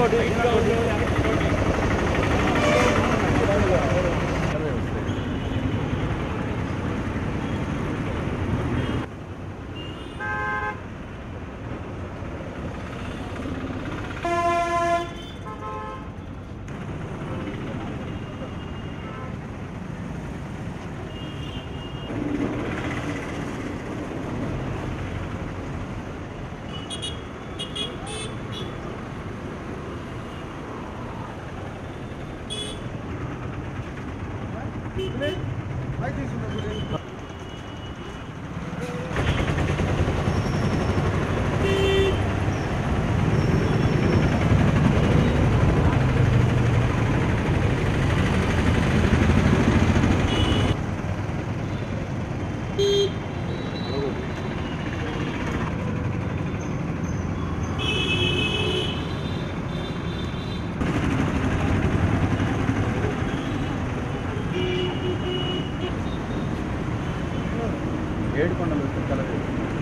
ఏడుకొండలు కలదు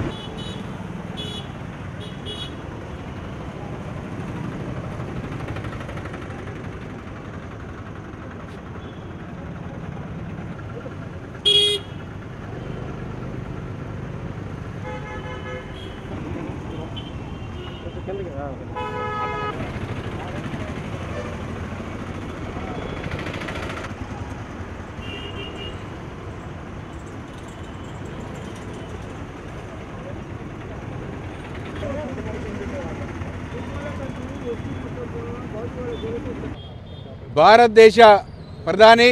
భారతదేశ ప్రధాని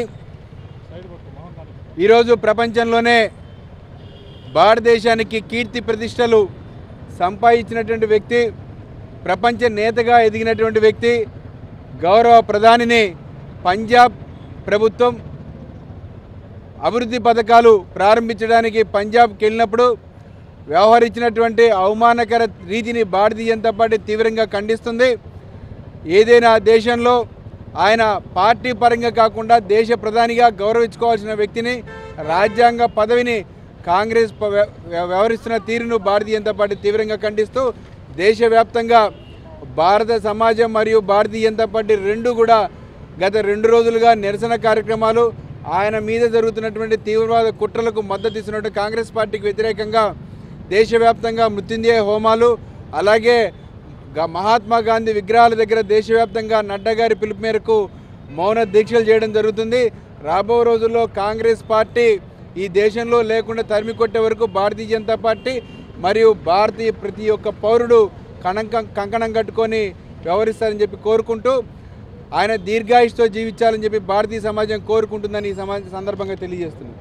ఈరోజు ప్రపంచంలోనే భారతదేశానికి కీర్తి ప్రతిష్టలు సంపాదించినటువంటి వ్యక్తి ప్రపంచ నేతగా ఎదిగినటువంటి వ్యక్తి గౌరవ ప్రధానిని పంజాబ్ ప్రభుత్వం అభివృద్ధి పథకాలు ప్రారంభించడానికి పంజాబ్కి వెళ్ళినప్పుడు వ్యవహరించినటువంటి అవమానకర రీతిని భారతీయ జనతా పార్టీ తీవ్రంగా ఖండిస్తుంది ఏదైనా దేశంలో ఆయన పార్టీ పరంగా కాకుండా దేశ ప్రధానిగా గౌరవించుకోవాల్సిన వ్యక్తిని రాజ్యాంగ పదవిని కాంగ్రెస్ ప- వ్య- వ్యవహరిస్తున్న తీరును భారతీయ జనతా పార్టీ తీవ్రంగా ఖండిస్తూ దేశవ్యాప్తంగా భారత సమాజం మరియు భారతీయ జనతా పార్టీ రెండు కూడా గత రెండు రోజులుగా నిరసన కార్యక్రమాలు ఆయన మీద జరుగుతున్నటువంటి తీవ్రవాద కుట్రలకు మద్దతు ఇస్తున్నట్టు కాంగ్రెస్ పార్టీకి వ్యతిరేకంగా దేశవ్యాప్తంగా మృత్యుంజయ హోమాలు అలాగే గా- మహాత్మా గాంధీ విగ్రహాల దగ్గర దేశవ్యాప్తంగా నడ్డా గారి పిలుపు మేరకు మౌన దీక్షలు చేయడం జరుగుతుంది రాబో రోజుల్లో కాంగ్రెస్ పార్టీ ఈ దేశంలో లేకుండా తరిమి కొట్టే వరకు భారతీయ జనతా పార్టీ మరియు భారతీయ ప్రతి ఒక్క పౌరుడు కణంకం కంకణం కట్టుకొని వ్యవహరిస్తారని చెప్పి కోరుకుంటూ ఆయన దీర్ఘాయుష్తో జీవించాలని చెప్పి భారతీయ సమాజం కోరుకుంటుందని ఈ సమాజ సందర్భంగా తెలియజేస్తుంది